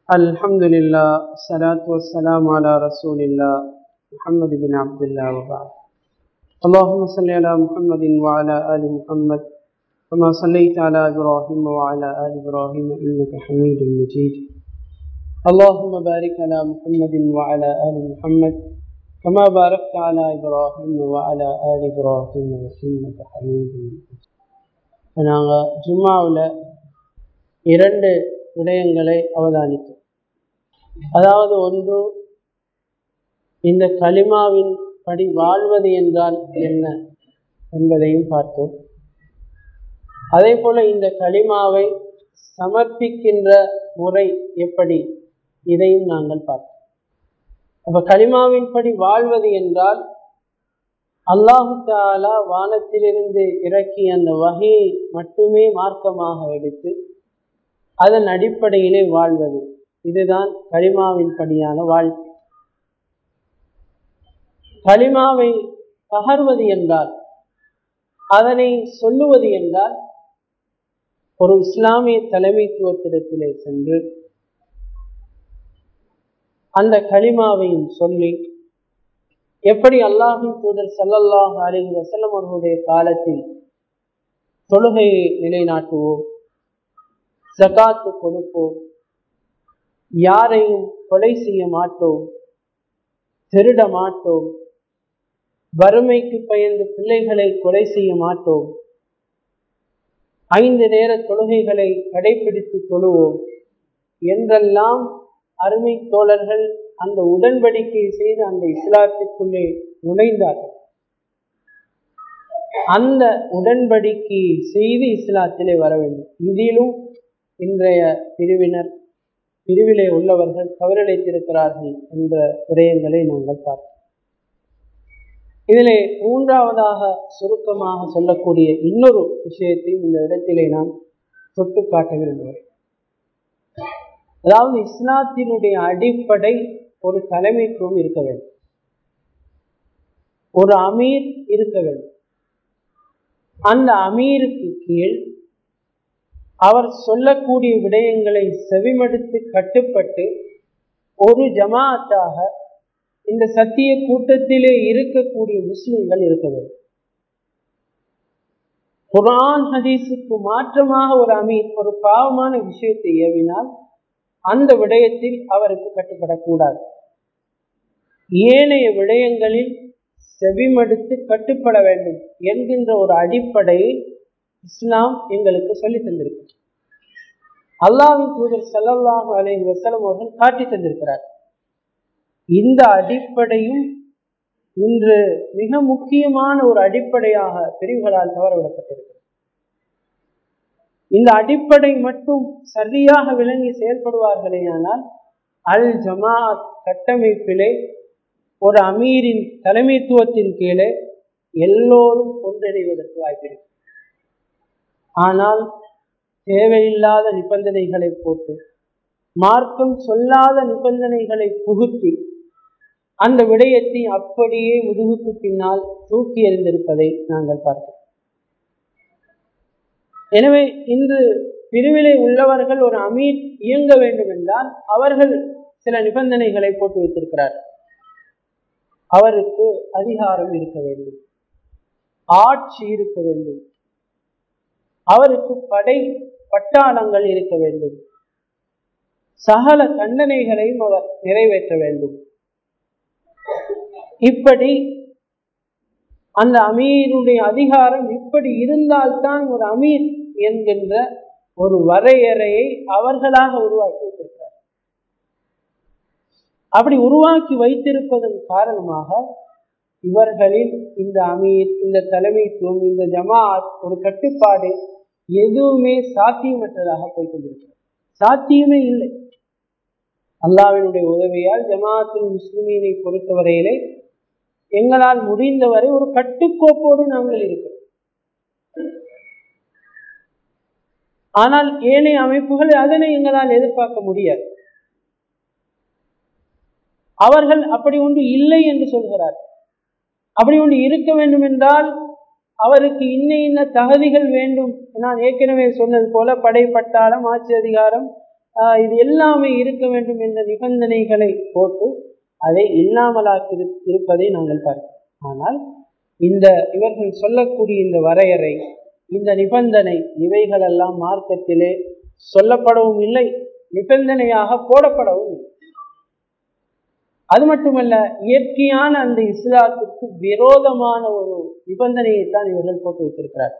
الحمد لله الصلاة والسلام على رسول الله محمد بن عبد الله وبعد اللهم صل على محمد وعلى آل محمد كما صليت على إبراهيم وعلى آل إبراهيم إنك حميد مجيد اللهم بارك على محمد وعلى آل محمد كما باركت على إبراهيم وعلى آل إبراهيم إنك حميد مجيد நாங்கள் ஜும்மாவில் இரண்டு விடயங்களை அவதானித்தோம் அதாவது ஒன்று இந்த களிமாவின் படி வாழ்வது என்றால் என்ன என்பதையும் பார்த்தோம் அதே போல இந்த களிமாவை சமர்ப்பிக்கின்ற முறை எப்படி இதையும் நாங்கள் பார்த்தோம் அப்ப களிமாவின் படி வாழ்வது என்றால் அல்லாஹு தாலா வானத்திலிருந்து இறக்கி அந்த வகையை மட்டுமே மார்க்கமாக எடுத்து அதன் அடிப்படையிலே வாழ்வது இதுதான் களிமாவின் படியான வாழ்க்கை களிமாவை பகர்வது என்றால் அதனை சொல்லுவது என்றால் ஒரு இஸ்லாமிய தலைமைத்துவத்திடத்திலே சென்று அந்த களிமாவையும் சொல்லி எப்படி அல்லாஹின் தூதர் சல்லல்லாஹ் அலிஹி வசல்லம் அவர்களுடைய காலத்தில் தொழுகையை நிலைநாட்டுவோம் ஜகாத்து கொடுப்போம் யாரையும் கொலை செய்ய மாட்டோம் திருட மாட்டோம் வறுமைக்கு பயந்து பிள்ளைகளை கொலை செய்ய மாட்டோம் ஐந்து நேர தொழுகைகளை கடைபிடித்து தொழுவோம் என்றெல்லாம் அருமை தோழர்கள் அந்த உடன்படிக்கை செய்து அந்த இஸ்லாத்திற்குள்ளே நுழைந்தார்கள் அந்த உடன்படிக்கை செய்து இஸ்லாத்திலே வர வேண்டும் இதிலும் இன்றைய பிரிவினர் பிரிவிலே உள்ளவர்கள் தவறிழைத்திருக்கிறார்கள் என்ற விடயங்களை நாங்கள் பார்த்தோம் இதிலே மூன்றாவதாக சுருக்கமாக சொல்லக்கூடிய இன்னொரு விஷயத்தையும் இந்த இடத்திலே நான் தொட்டு காட்ட விரும்புகிறேன் அதாவது இஸ்லாத்தினுடைய அடிப்படை ஒரு தலைமைத்துவம் இருக்க வேண்டும் ஒரு அமீர் இருக்க வேண்டும் அந்த அமீருக்கு கீழ் அவர் சொல்லக்கூடிய விடயங்களை செவிமடுத்து கட்டுப்பட்டு ஒரு ஜமாத்தாக இந்த சத்திய கூட்டத்திலே இருக்கக்கூடிய முஸ்லிம்கள் இருக்க வேண்டும் குரான் ஹதீஸுக்கு மாற்றமாக ஒரு அமீர் ஒரு பாவமான விஷயத்தை ஏவினால் அந்த விடயத்தில் அவருக்கு கட்டுப்படக்கூடாது ஏனைய விடயங்களில் செவிமடுத்து கட்டுப்பட வேண்டும் என்கின்ற ஒரு அடிப்படையை இஸ்லாம் எங்களுக்கு சொல்லி தந்திருக்கு அல்லாவின் தூதர் சல்லல்லாஹு அலை வசலம் அவர்கள் காட்டி தந்திருக்கிறார் இந்த அடிப்படையும் இன்று மிக முக்கியமான ஒரு அடிப்படையாக பிரிவுகளால் தவறவிடப்பட்டிருக்கிறது இந்த அடிப்படை மட்டும் சரியாக விளங்கி செயல்படுவார்களே ஆனால் அல் ஜமாத் கட்டமைப்பிலே ஒரு அமீரின் தலைமைத்துவத்தின் கீழே எல்லோரும் ஒன்றிணைவதற்கு வாய்ப்பிருக்கு ஆனால் தேவையில்லாத நிபந்தனைகளை போட்டு மார்க்கம் சொல்லாத நிபந்தனைகளை புகுத்தி அந்த விடயத்தை அப்படியே முதுகுக்கு பின்னால் தூக்கி எறிந்திருப்பதை நாங்கள் பார்க்கிறோம் எனவே இன்று பிரிவிலே உள்ளவர்கள் ஒரு அமீர் இயங்க வேண்டும் என்றால் அவர்கள் சில நிபந்தனைகளை போட்டு வைத்திருக்கிறார் அவருக்கு அதிகாரம் இருக்க வேண்டும் ஆட்சி இருக்க வேண்டும் அவருக்கு படை பட்டாளங்கள் இருக்க வேண்டும் சகல தண்டனைகளையும் அவர் நிறைவேற்ற வேண்டும் இப்படி அந்த அமீருடைய அதிகாரம் இப்படி இருந்தால்தான் ஒரு அமீர் என்கின்ற ஒரு வரையறையை அவர்களாக உருவாக்கி வைத்திருக்கிறார் அப்படி உருவாக்கி வைத்திருப்பதன் காரணமாக இவர்களில் இந்த அமீர் இந்த தலைமைத்துவம் இந்த ஜமாத் ஒரு கட்டுப்பாடு எதுவுமே சாத்தியமற்றதாக போய்கொண்டிருக்கிறது சாத்தியமே இல்லை அல்லாவினுடைய உதவியால் ஜமாத்தின் முஸ்லிமீனை பொறுத்தவரையிலே எங்களால் முடிந்தவரை ஒரு கட்டுக்கோப்போடு நாங்கள் இருக்கிறோம் ஆனால் ஏனைய அமைப்புகள் அதனை எங்களால் எதிர்பார்க்க முடியாது அவர்கள் அப்படி ஒன்று இல்லை என்று சொல்கிறார் அப்படி ஒன்று இருக்க வேண்டும் என்றால் அவருக்கு இன்ன இன்ன தகுதிகள் வேண்டும் நான் ஏற்கனவே சொன்னது போல படை பட்டாளம் ஆட்சி அதிகாரம் இது எல்லாமே இருக்க வேண்டும் என்ற நிபந்தனைகளை போட்டு அதை இல்லாமலாக்கி இருப்பதை நாங்கள் பார்க்கிறோம் ஆனால் இந்த இவர்கள் சொல்லக்கூடிய இந்த வரையறை இந்த நிபந்தனை இவைகளெல்லாம் மார்க்கத்திலே சொல்லப்படவும் இல்லை நிபந்தனையாக போடப்படவும் இல்லை அது மட்டுமல்ல இயற்கையான அந்த இஸ்லாத்திற்கு விரோதமான ஒரு நிபந்தனையை தான் இவர்கள் போட்டு வைத்திருக்கிறார்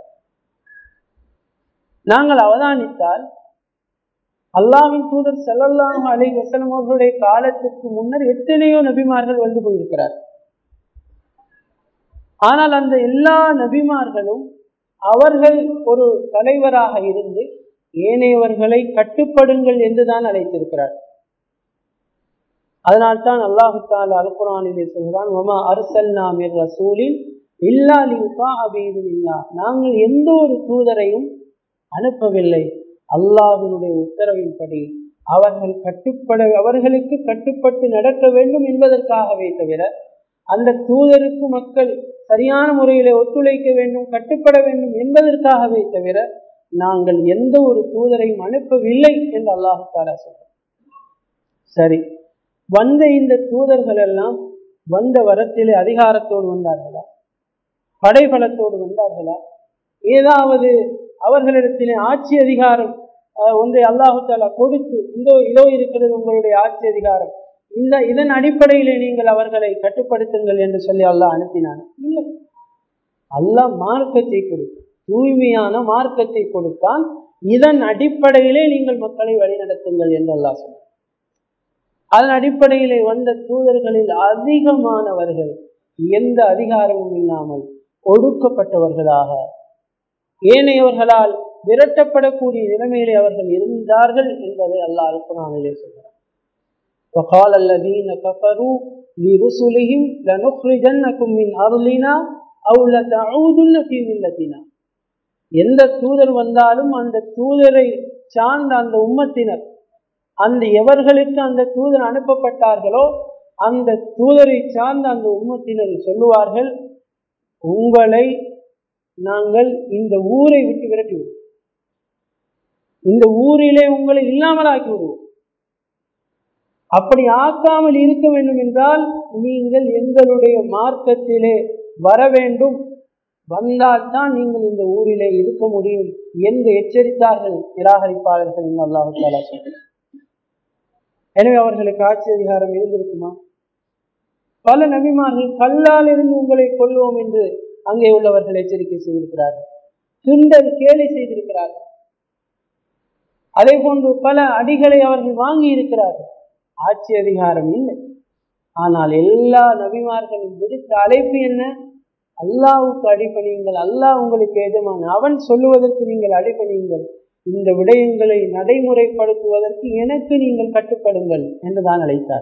நாங்கள் அவதானித்தால் அல்லாவின் தூதர் செல்லல்லாம் அலை வசலம் அவர்களுடைய காலத்திற்கு முன்னர் எத்தனையோ நபிமார்கள் வந்து போயிருக்கிறார் ஆனால் அந்த எல்லா நபிமார்களும் அவர்கள் ஒரு தலைவராக இருந்து ஏனையவர்களை கட்டுப்படுங்கள் என்றுதான் அழைத்திருக்கிறார் அதனால்தான் அல்லாஹு தாலா அல் குரானிலே சொல்கிறான் ஒமா அரசல் நாமிர் ரசூலின் இல்லா லிங்கா அபீதின் இல்லா நாங்கள் எந்த ஒரு தூதரையும் அனுப்பவில்லை அல்லாஹினுடைய உத்தரவின்படி அவர்கள் கட்டுப்பட அவர்களுக்கு கட்டுப்பட்டு நடக்க வேண்டும் என்பதற்காகவே தவிர அந்த தூதருக்கு மக்கள் சரியான முறையிலே ஒத்துழைக்க வேண்டும் கட்டுப்பட வேண்டும் என்பதற்காகவே தவிர நாங்கள் எந்த ஒரு தூதரையும் அனுப்பவில்லை என்று அல்லாஹு தாலா சொல்ற சரி வந்த இந்த தூதர்கள் எல்லாம் வந்த வரத்திலே அதிகாரத்தோடு வந்தார்களா படைபலத்தோடு வந்தார்களா ஏதாவது அவர்களிடத்திலே ஆட்சி அதிகாரம் ஒன்றை அல்லாஹு தாலா கொடுத்து இந்த இதோ இருக்கிறது உங்களுடைய ஆட்சி அதிகாரம் இந்த இதன் அடிப்படையிலே நீங்கள் அவர்களை கட்டுப்படுத்துங்கள் என்று சொல்லி அல்லாஹ் அனுப்பினான் இல்லை அல்லாஹ் மார்க்கத்தை கொடுத்து தூய்மையான மார்க்கத்தை கொடுத்தான் இதன் அடிப்படையிலே நீங்கள் மக்களை வழிநடத்துங்கள் என்று அல்லாஹ் சொன்னார் அதன் அடிப்படையிலே வந்த தூதர்களில் அதிகமானவர்கள் எந்த அதிகாரமும் இல்லாமல் ஒடுக்கப்பட்டவர்களாக ஏனையவர்களால் விரட்டப்படக்கூடிய நிலைமையிலே அவர்கள் இருந்தார்கள் என்பதை அல்லாஹ் அல்குரானிலே சொல்கிறார் وقال الذين كفروا لرسلهم لنخرجنكم من أرضنا أو لتعودن في ملتنا எந்த தூதர் வந்தாலும் அந்த தூதரை சார்ந்த அந்த உம்மத்தினர் அந்த எவர்களுக்கு அந்த தூதர் அனுப்பப்பட்டார்களோ அந்த தூதரை சார்ந்த அந்த உம்மத்தினர் சொல்லுவார்கள் உங்களை நாங்கள் இந்த ஊரை விட்டு விரட்டி விடுவோம் இந்த ஊரிலே உங்களை இல்லாமலாக்கி விடுவோம் அப்படி ஆக்காமல் இருக்க வேண்டும் என்றால் நீங்கள் எங்களுடைய மார்க்கத்திலே வர வேண்டும் வந்தால்தான் நீங்கள் இந்த ஊரிலே இருக்க முடியும் என்று எச்சரித்தார்கள் நிராகரிப்பாளர்கள் என்று அல்லாஹு தாலா சொல்கிறார் எனவே அவர்களுக்கு ஆட்சி அதிகாரம் இருந்திருக்குமா பல நபிமார்கள் கல்லால் இருந்து உங்களை கொள்வோம் என்று அங்கே உள்ளவர்கள் எச்சரிக்கை செய்திருக்கிறார்கள் கிண்டல் கேலி செய்திருக்கிறார்கள் அதே போன்று பல அடிகளை அவர்கள் வாங்கி இருக்கிறார்கள் ஆட்சி அதிகாரம் இல்லை ஆனால் எல்லா நபிமார்களும் விடுத்த அழைப்பு என்ன அல்லாவுக்கு அடிப்பணியுங்கள் அல்லாஹ் உங்களுக்கு எஜமான அவன் சொல்லுவதற்கு நீங்கள் அடிப்பணியுங்கள் இந்த விடயங்களை நடைமுறைப்படுத்துவதற்கு எனக்கு நீங்கள் கட்டுப்படுங்கள் என்றுதான் அழைத்தார்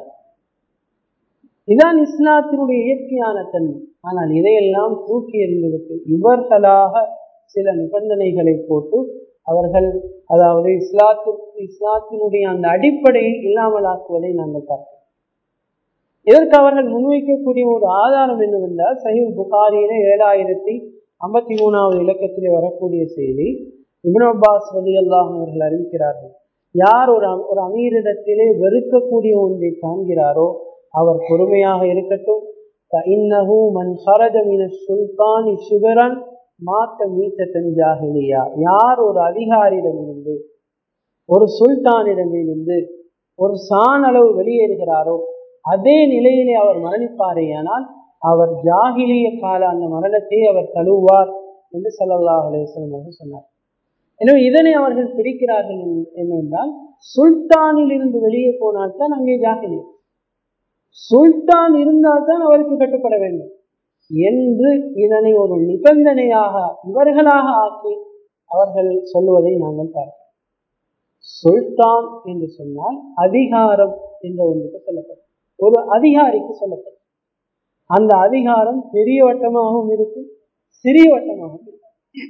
இதான் இஸ்லாத்தினுடைய இயற்கையான தன்மை ஆனால் இதையெல்லாம் தூக்கி எறிந்துவிட்டு இவர்களாக சில நிபந்தனைகளை போட்டு அவர்கள் அதாவது இஸ்லாத்திற்கு இஸ்லாத்தினுடைய அந்த அடிப்படையை இல்லாமலாக்குவதை நாங்கள் பார்க்கிறோம் இதற்கு அவர்கள் முன்வைக்கக்கூடிய ஒரு ஆதாரம் என்னவென்றால் சஹீல் புகாரியில ஏழாயிரத்தி ஐம்பத்தி மூணாவது இலக்கத்திலே வரக்கூடிய செய்தி இபின் அப்பாஸ் ரதி அல்லாஹ் அவர்கள் அறிவிக்கிறார்கள் யார் ஒரு ஒரு அமீரிடத்திலே வெறுக்கக்கூடிய ஒன்றை காண்கிறாரோ அவர் பொறுமையாக இருக்கட்டும் இன்னஹு மன் ஹரஜ மின சுல்தான் சுகரன் மாத்த மீத்த தஞ்சாகிலியா யார் ஒரு அதிகாரியிடமிருந்து ஒரு சுல்தானிடமிருந்து ஒரு சான் அளவு வெளியேறுகிறாரோ அதே நிலையிலே அவர் மரணிப்பாரேயானால் அவர் ஜாகிலிய கால அந்த மரணத்தை அவர் தழுவார் என்று சல்லல்லாஹ் அலேஸ்வரம் அவர்கள் சொன்னார் எனவே இதனை அவர்கள் பிடிக்கிறார்கள் என்னவென்றால் சுல்தானில் இருந்து வெளியே போனால்தான் அங்கே ஜாகிலியம் சுல்தான் இருந்தால்தான் அவருக்கு கட்டுப்பட வேண்டும் என்று இதனை ஒரு நிபந்தனையாக இவர்களாக ஆக்கி அவர்கள் சொல்லுவதை நாங்கள் பார்க்கிறோம் சுல்தான் என்று சொன்னால் அதிகாரம் என்ற ஒன்றுக்கு சொல்லப்படும் ஒரு அதிகாரிக்கு சொல்லப்படும் அந்த அதிகாரம் பெரிய வட்டமாகவும் இருக்கும் சிறிய வட்டமாகவும் இருக்கும்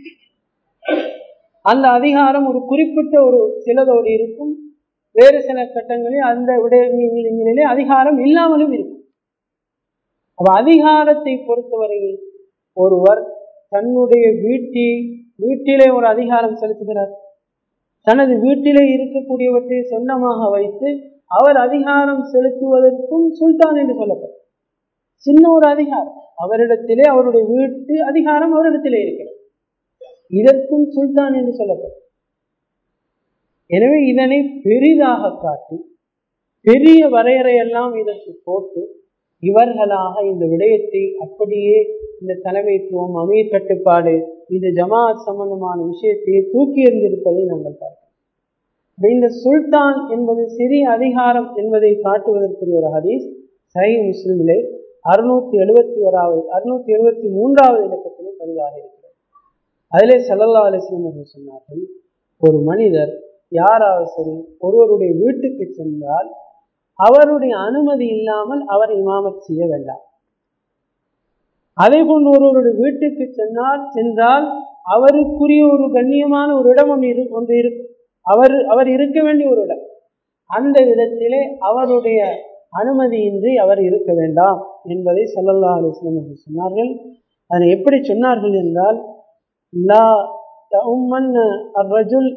அந்த அதிகாரம் ஒரு குறிப்பிட்ட ஒரு சிலதோடு இருக்கும் வேறு சில கட்டங்களில் அந்த விடயங்களிலே அதிகாரம் இல்லாமலும் இருக்கும் அப்ப அதிகாரத்தை பொறுத்தவரையில் ஒருவர் தன்னுடைய வீட்டி வீட்டிலே ஒரு அதிகாரம் செலுத்துகிறார் தனது வீட்டிலே இருக்கக்கூடியவற்றை சொந்தமாக வைத்து அவர் அதிகாரம் செலுத்துவதற்கும் சுல்தான் என்று சொல்லப்படும் சின்ன ஒரு அதிகாரம் அவரிடத்திலே அவருடைய வீட்டு அதிகாரம் அவரிடத்திலே இருக்கிறது இதற்கும் சுல்தான் என்று சொல்லப்படும் எனவே இதனை பெரிதாக காட்டி பெரிய வரையறையெல்லாம் இதற்கு போட்டு இவர்களாக இந்த விடயத்தை அப்படியே இந்த தலைமைத்துவம் அமீர் கட்டுப்பாடு இந்த ஜமாத் சம்பந்தமான விஷயத்தை தூக்கி எறிந்திருப்பதை நாங்கள் பார்க்கிறோம் இந்த சுல்தான் என்பது சிறிய அதிகாரம் என்பதை காட்டுவதற்குரிய ஒரு ஹதீஸ் சை முஸ்லிமிலே அறுநூத்தி எழுபத்தி ஓராவது அறுநூத்தி எழுபத்தி மூன்றாவது இலக்கத்திலே பதிவாக இருக்கிறது அதிலே சல்லல்லா அலிஸ்லாம் அவர்கள் சொன்னார்கள் ஒரு மனிதர் யாராவது சரி ஒருவருடைய வீட்டுக்கு சென்றால் அவருடைய அனுமதி இல்லாமல் அவர் இமாமத் செய்ய வேண்டாம் அதே போன்று ஒருவருடைய வீட்டுக்கு சென்றால் சென்றால் அவருக்குரிய ஒரு கண்ணியமான ஒரு இடம் ஒன்று இரு ஒன்று இருக்கும் அவர் அவர் இருக்க வேண்டிய ஒரு இடம் அந்த இடத்திலே அவருடைய அனுமதியின்றி அவர் இருக்க வேண்டாம் என்பதை சல்லல்லா அலிஸ்லாம் அவர்கள் சொன்னார்கள் அதனை எப்படி சொன்னார்கள் என்றால் லா தஉம்மன் الرجل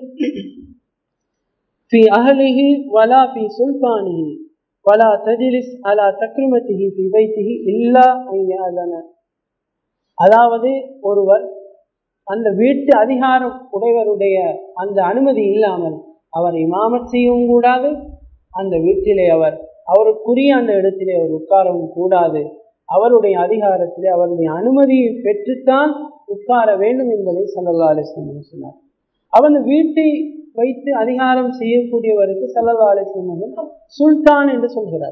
في أهله ولا في سلطانه ولا تجلس على تكرمته في بيته إلا أن يأذن அதாவது ஒருவர் அந்த வீட்டு அதிகாரம் உடையவருடைய அந்த அனுமதி இல்லாமல் அவர் இமாமத் செய்யவும் கூடாது அந்த வீட்டிலே அவர் அவருக்குரிய அந்த இடத்திலே அவர் உட்காரவும் கூடாது அவருடைய அதிகாரத்திலே அவருடைய அனுமதியை பெற்றுத்தான் உட்கார வேண்டும் என்பதை சல்லல்லா அலிஸ்லம் சொன்னார் அவன் வீட்டை வைத்து அதிகாரம் செய்யக்கூடியவருக்கு சல்லல்லா அலிஸ்லம் அவர்கள் சுல்தான் என்று சொல்கிறார்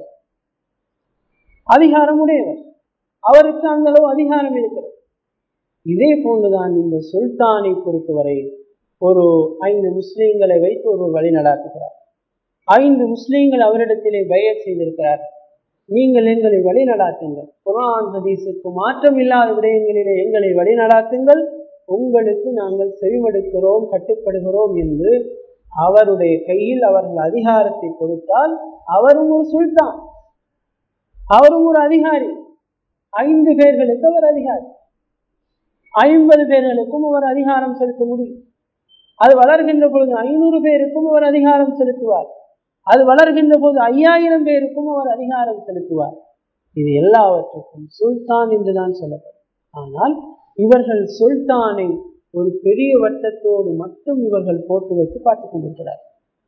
அதிகாரம் உடையவர் அவருக்கு அந்த அளவு அதிகாரம் இருக்கிறது இதே போன்றுதான் இந்த சுல்தானை பொறுத்தவரை ஒரு ஐந்து முஸ்லீம்களை வைத்து ஒருவர் வழி நடாத்துகிறார் ஐந்து முஸ்லீம்கள் அவரிடத்திலே பய செய்திருக்கிறார் நீங்கள் எங்களை வழி நடாத்துங்கள் குரான் ஹதீஸுக்கு மாற்றம் இல்லாத விடயங்களிலே எங்களை வழி நடாத்துங்கள் உங்களுக்கு நாங்கள் செவிமடுக்கிறோம் கட்டுப்படுகிறோம் என்று அவருடைய கையில் அவர்கள் அதிகாரத்தை கொடுத்தால் அவரும் ஒரு சுல்தான் அவரும் ஒரு அதிகாரி ஐந்து பேர்களுக்கு அவர் அதிகாரி ஐம்பது பேர்களுக்கும் அவர் அதிகாரம் செலுத்த முடியும் அது வளர்கின்ற பொழுது ஐநூறு பேருக்கும் அவர் அதிகாரம் செலுத்துவார் அது வளர்கின்ற போது ஐயாயிரம் பேருக்கும் அவர் அதிகாரம் செலுத்துவார் இது எல்லாவற்றுக்கும் சுல்தான் என்றுதான் சொல்லப்படும் ஆனால் இவர்கள் சுல்தானை ஒரு பெரிய வட்டத்தோடு மட்டும் இவர்கள் போட்டு வைத்து பார்த்துக் கொண்டிருக்கிறார்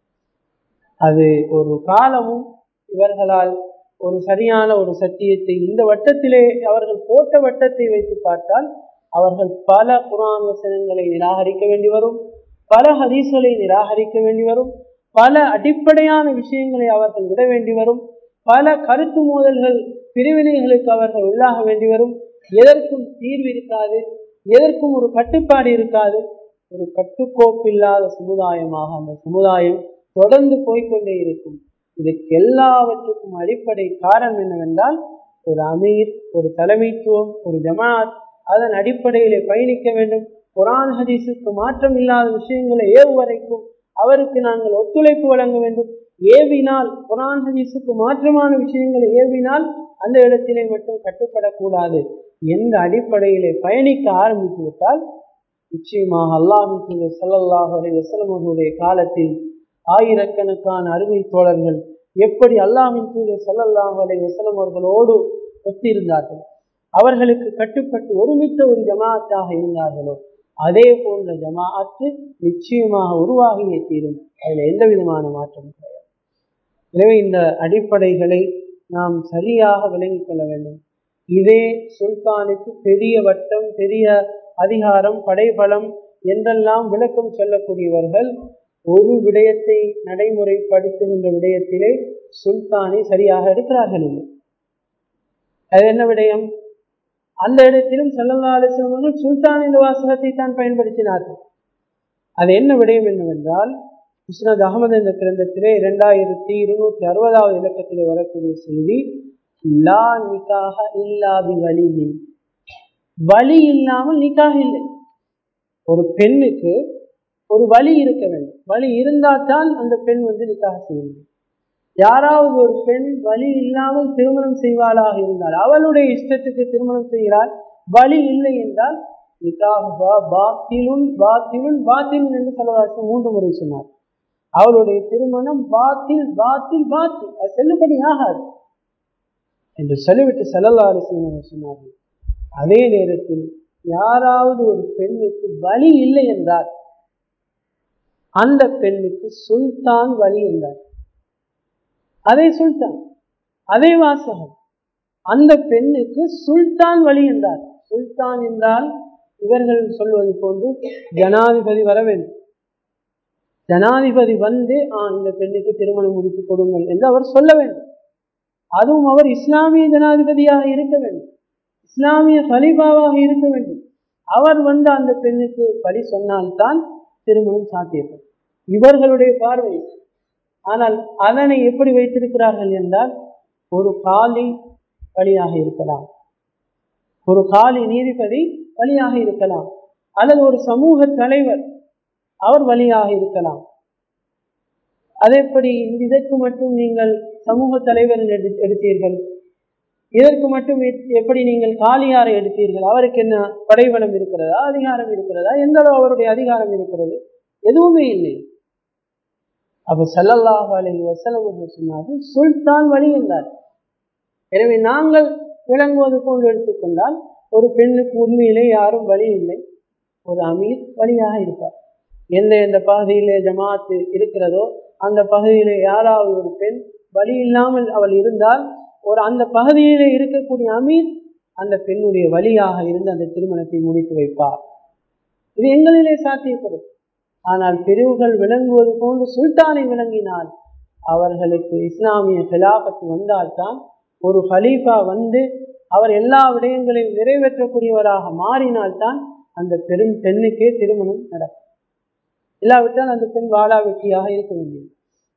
அது ஒரு காலமும் இவர்களால் ஒரு சரியான ஒரு சத்தியத்தை இந்த வட்டத்திலே அவர்கள் போட்ட வட்டத்தை வைத்து பார்த்தால் அவர்கள் பல குரான் வசனங்களை நிராகரிக்க வேண்டி வரும் பல ஹதீஸ்களை நிராகரிக்க வேண்டி வரும் பல அடிப்படையான விஷயங்களை அவர்கள் விட வேண்டி வரும் பல கருத்து மோதல்கள் பிரிவினைகளுக்கு அவர்கள் உள்ளாக வேண்டி வரும் எதற்கும் தீர்வு இருக்காது எதற்கும் ஒரு கட்டுப்பாடு இருக்காது ஒரு கட்டுக்கோப்பில்லாத சமுதாயமாக அந்த சமுதாயம் தொடர்ந்து போய்கொண்டே இருக்கும் இதுக்கு எல்லாவற்றுக்கும் அடிப்படை காரணம் என்னவென்றால் ஒரு அமீர் ஒரு தலைமைத்துவம் ஒரு ஜமாத் அதன் அடிப்படையிலே பயணிக்க வேண்டும் குரான் ஹதீஸுக்கு மாற்றம் இல்லாத விஷயங்களை ஏவுவரைக்கும் அவருக்கு நாங்கள் ஒத்துழைப்பு வழங்க வேண்டும் ஏவினால் குரான் ஹதீஸுக்கு மாற்றமான விஷயங்களை ஏவினால் அந்த இடத்திலே மட்டும் கட்டுப்படக்கூடாது என்ற அடிப்படையிலே பயணிக்க ஆரம்பித்து விட்டால் நிச்சயமாக அல்லாஹு சல்லாஹ் அலி வசலம் அவர்களுடைய காலத்தில் ஆயிரக்கணக்கான அருமை தோழர்கள் எப்படி அல்லாஹின் தூதர் சல்லல்லாஹ் அலை வசலம் அவர்களோடு ஒத்திருந்தார்கள் அவர்களுக்கு கட்டுப்பட்டு ஒருமித்த ஒரு ஜமாத்தாக இருந்தார்களோ அதே போன்ற ஜமாஅத்து நிச்சயமாக உருவாகியே தீரும் அதில் எந்த விதமான மாற்றமும் கிடையாது எனவே இந்த அடிப்படைகளை நாம் சரியாக விளங்கிக் கொள்ள வேண்டும் இதே சுல்தானுக்கு பெரிய வட்டம் பெரிய அதிகாரம் படைபலம் என்றெல்லாம் விளக்கம் சொல்லக்கூடியவர்கள் ஒரு விடயத்தை நடைமுறைப்படுத்துகின்ற விடயத்திலே சுல்தானை சரியாக எடுக்கிறார்கள் இல்லை அது என்ன விடயம் அந்த இடத்திலும் சல்லல்லா அலிஸ்லாமர்கள் சுல்தான் என்ற வாசகத்தை தான் பயன்படுத்தினார்கள் அது என்ன விடயம் என்னவென்றால் முஸ்னத் அகமது என்ற கிரந்தத்திலே இரண்டாயிரத்தி இருநூற்றி அறுபதாவது இலக்கத்திலே வரக்கூடிய செய்தி லா நிக்காக இல்லாதி வலியின் வலி இல்லாமல் நிக்காக இல்லை ஒரு பெண்ணுக்கு ஒரு வழி இருக்க வேண்டும் வழி இருந்தால் தான் அந்த பெண் வந்து நிக்காக செய்ய முடியும் யாராவது ஒரு பெண் வழி இல்லாமல் திருமணம் செய்வாளாக இருந்தால் அவளுடைய இஷ்டத்துக்கு திருமணம் செய்கிறாள் வழி இல்லை என்றால் நிக்காக பாத்திலுன் பாத்திலுன் பாத்திலுன் என்று சொல்லவாசி மூன்று முறை சொன்னார் அவளுடைய திருமணம் பாத்தில் பாத்தில் பாத்தில் அது செல்லுபடி ஆகாது என்று சொல்லிவிட்டு செல்லல்லா அலிஸ்லாம் சொன்னார்கள் அதே நேரத்தில் யாராவது ஒரு பெண்ணுக்கு வழி இல்லை என்றால் அந்த பெண்ணுக்கு சுல்தான் வழி என்றார் அதே சுல்தான் அதே வாசகம் அந்த பெண்ணுக்கு சுல்தான் வழி என்றார் சுல்தான் என்றால் இவர்கள் சொல்வது போன்று ஜனாதிபதி வர வேண்டும் ஜனாதிபதி வந்து ஆ இந்த பெண்ணுக்கு திருமணம் முடித்து கொடுங்கள் என்று அவர் சொல்ல வேண்டும் அதுவும் அவர் இஸ்லாமிய ஜனாதிபதியாக இருக்க வேண்டும் இஸ்லாமிய ஹலீஃபாவாக இருக்க வேண்டும் அவர் வந்து அந்த பெண்ணுக்கு பலி சொன்னால்தான் திருமணம் சாத்தியப்படும் இவர்களுடைய பார்வை ஆனால் அதனை எப்படி வைத்திருக்கிறார்கள் என்றால் ஒரு காலி வழியாக இருக்கலாம் ஒரு காலி நீதிபதி வழியாக இருக்கலாம் அல்லது ஒரு சமூக தலைவர் அவர் வழியாக இருக்கலாம் அதேபடி இதற்கு மட்டும் நீங்கள் சமூக தலைவர் எடுத்தீர்கள் இதற்கு மட்டும் எப்படி நீங்கள் காலியாரை எடுத்தீர்கள் அவருக்கு என்ன படைபலம் இருக்கிறதா அதிகாரம் இருக்கிறதா எந்த அளவு அவருடைய அதிகாரம் இருக்கிறது எதுவுமே இல்லை அப்ப சல்லல்லாஹ் அலி வசலம் சொன்னார்கள் சுல்தான் வழி என்றார் எனவே நாங்கள் விளங்குவது போன்று எடுத்துக்கொண்டால் ஒரு பெண்ணுக்கு உண்மையிலே யாரும் வழி இல்லை ஒரு அமீர் வழியாக இருப்பார் எந்த எந்த பகுதியிலே ஜமாத்து இருக்கிறதோ அந்த பகுதியிலே யாராவது ஒரு பெண் வழி இல்லாமல் அவள் இருந்தால் ஒரு அந்த பகுதியிலே இருக்கக்கூடிய அமீர் அந்த பெண்ணுடைய வழியாக இருந்து அந்த திருமணத்தை முடித்து வைப்பார் இது எங்களிலே சாத்தியப்படும் ஆனால் பிரிவுகள் விளங்குவது போன்று சுல்தானை விளங்கினால் அவர்களுக்கு இஸ்லாமிய ஹிலாபத்து வந்தால்தான் ஒரு ஹலீஃபா வந்து அவர் எல்லா விடயங்களையும் நிறைவேற்றக்கூடியவராக மாறினால்தான் அந்த பெரும் பெண்ணுக்கே திருமணம் நடக்கும் இல்லாவிட்டால் அந்த பெண் வாழா வெற்றியாக இருக்க வேண்டியது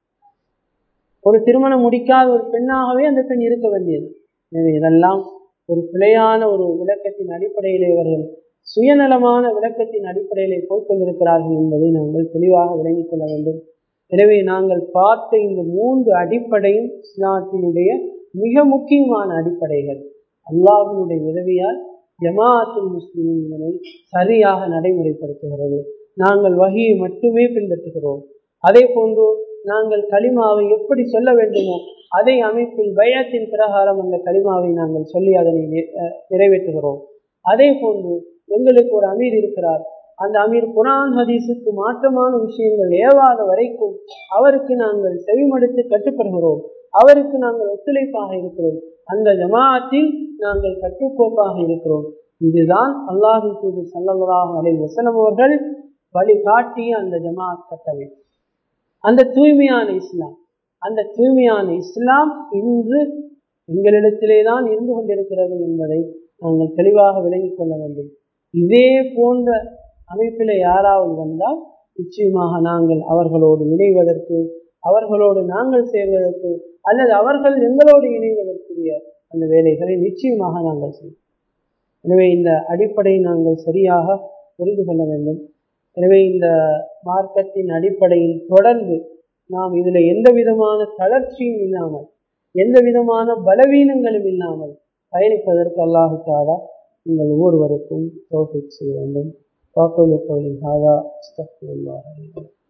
ஒரு திருமணம் முடிக்காத ஒரு பெண்ணாகவே அந்த பெண் இருக்க வேண்டியது எனவே இதெல்லாம் ஒரு பிழையான ஒரு விளக்கத்தின் அடிப்படையிலே இவர்கள் சுயநலமான விளக்கத்தின் அடிப்படையிலே போய்கொண்டிருக்கிறார்கள் என்பதை நாங்கள் தெளிவாக விளங்கிக் கொள்ள வேண்டும் எனவே நாங்கள் பார்த்த இந்த மூன்று அடிப்படையும் இஸ்லாத்தினுடைய மிக முக்கியமான அடிப்படைகள் அல்லாஹினுடைய உதவியால் ஜமாஅத்துல் முஸ்லிமின் இதனை சரியாக நடைமுறைப்படுத்துகிறது நாங்கள் வகையை மட்டுமே பின்பற்றுகிறோம் அதே போன்று நாங்கள் களிமாவை எப்படி சொல்ல வேண்டுமோ அதே அமைப்பில் பயத்தின் பிரகாரம் அந்த களிமாவை நாங்கள் சொல்லி அதனை நிறைவேற்றுகிறோம் அதே போன்று எங்களுக்கு ஒரு அமீர் இருக்கிறார் அந்த அமீர் குரான் ஹதீஸுக்கு மாற்றமான விஷயங்கள் ஏவாத வரைக்கும் அவருக்கு நாங்கள் செவிமடுத்து கட்டுப்படுகிறோம் அவருக்கு நாங்கள் ஒத்துழைப்பாக இருக்கிறோம் அந்த ஜமாஅத்தில் நாங்கள் கட்டுக்கோப்பாக இருக்கிறோம் இதுதான் அல்லாஹு தூது சல்லல்லாஹு அலை வசலம் அவர்கள் வழிகாட்டிய அந்த ஜமாஅத் கட்டமைப்பு அந்த தூய்மையான இஸ்லாம் அந்த தூய்மையான இஸ்லாம் இன்று எங்களிடத்திலே தான் இருந்து கொண்டிருக்கிறது என்பதை நாங்கள் தெளிவாக விளங்கிக் கொள்ள வேண்டும் இதே போன்ற அமைப்பில் யாராவது வந்தால் நிச்சயமாக நாங்கள் அவர்களோடு இணைவதற்கு அவர்களோடு நாங்கள் சேர்வதற்கு அல்லது அவர்கள் எங்களோடு இணைவதற்குரிய அந்த வேலைகளை நிச்சயமாக நாங்கள் செய்வோம் எனவே இந்த அடிப்படை நாங்கள் சரியாக புரிந்து கொள்ள வேண்டும் எனவே இந்த மார்க்கத்தின் அடிப்படையில் தொடர்ந்து நாம் இதில் எந்த விதமான தளர்ச்சியும் இல்லாமல் எந்த விதமான பலவீனங்களும் இல்லாமல் பயணிப்பதற்கு அல்லாஹு தாலா நீங்கள் ஒவ்வொருவருக்கும் தோஃபிக் செய்ய வேண்டும் வாக்குலு கோலி ஹாதா அஸ்தக்ஃபிருல்லாஹ்